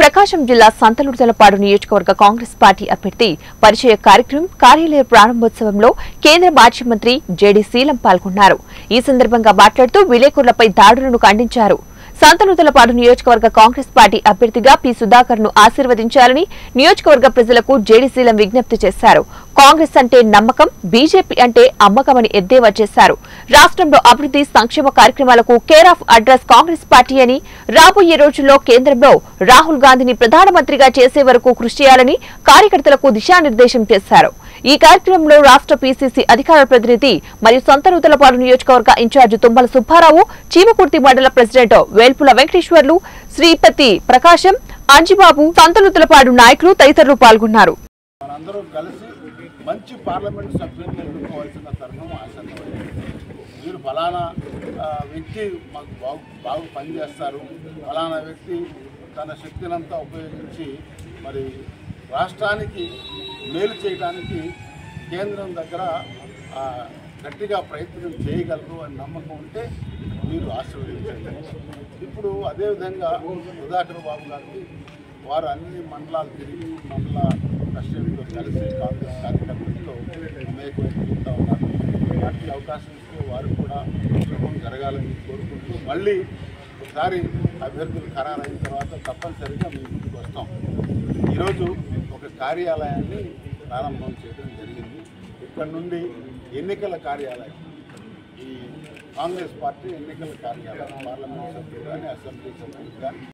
ప్రకాశం జిల్లా సంతలూరుతలపాడు నియోజకవర్గ కాంగ్రెస్ పార్టీ అభ్యర్థి పరిచయ కార్యక్రమం కార్యాలయ ప్రారంభోత్సవంలో కేంద్ర మాజీ మంత్రి జేడీ శీలం పాల్గొన్నారు ఈ సందర్భంగా మాట్లాడుతూ విలేకరులపై దాడులను ఖండించారు సంతనూతలపాడు నియోజకవర్గ కాంగ్రెస్ పార్టీ అభ్యర్థిగా పి సుధాకర్ ను ఆశీర్వదించాలని నియోజకవర్గ ప్రజలకు జేడీసీలం విజ్ఞప్తి చేశారు కాంగ్రెస్ అంటే నమ్మకం బీజేపీ అంటే అమ్మకమని ఎద్దేవా చేశారు రాష్ట్రంలో అభివృద్ధి సంక్షేమ కార్యక్రమాలకు care of address Congress party అని రాబోయే రోజుల్లో కేంద్రంలో రాహుల్ గాంధీని ప్రధానమంత్రిగా చేసే వరకు కృషి చేయాలని కార్యకర్తలకు దిశానిర్దేశం చేశారు ఈ కార్యక్రమంలో రాష్ట్ర పీసీసీ అధికార ప్రతినిధి మరియు సంతనూతలపాడు నియోజకవర్గ ఇన్ఛార్జి తుమ్మల సుబ్బారావు చీమకుర్తి మండల ప్రెసిడెంట్ వేల్పుల వెంకటేశ్వర్లు శ్రీపతి ప్రకాశం అంజిబాబు సంతనూతలపాడు నాయకులు తదితరులు పాల్గొన్నారు మనందరం కలిసి మంచి పార్లమెంట్ సభ్యులను ఎన్నుకోవాల్సిన తరుణం ఆసన్నమైంది మీరు ఫలానా ఆ, వ్యక్తి మాకు బాగు బాగా పనిచేస్తారు ఫలానా వ్యక్తి తన శక్తినంతా ఉపయోగించి మరి రాష్ట్రానికి మేలు చేయడానికి కేంద్రం దగ్గర ఆ, గట్టిగా ప్రయత్నం చేయగలరు అని నమ్మకం ఉంటే మీరు ఆశీర్వదించండి ఇప్పుడు అదేవిధంగా సుధాకర్ బాబు గారికి వారు అన్ని మండలాలు తిరిగి మండల ప్రెసిడెంట్తో కలిసి కాంగ్రెస్ కార్యకర్తలతో అనేకమైన చెప్తా ఉన్నారు వాటికి అవకాశం ఇస్తే వారు కూడా శుభం జరగాలని కోరుకుంటూ మళ్ళీ ఒకసారి అభ్యర్థులు ఖరారైన తర్వాత తప్పనిసరిగా మీ ముందుకు వస్తాం ఈరోజు ఒక కార్యాలయాన్ని ప్రారంభం చేయడం జరిగింది ఇక్కడ నుండి ఎన్నికల కార్యాలయం ఈ కాంగ్రెస్ పార్టీ ఎన్నికల కార్యాలయం పార్లమెంట్ సభ్యులు కానీ అసెంబ్లీ సభ్యులు కానీ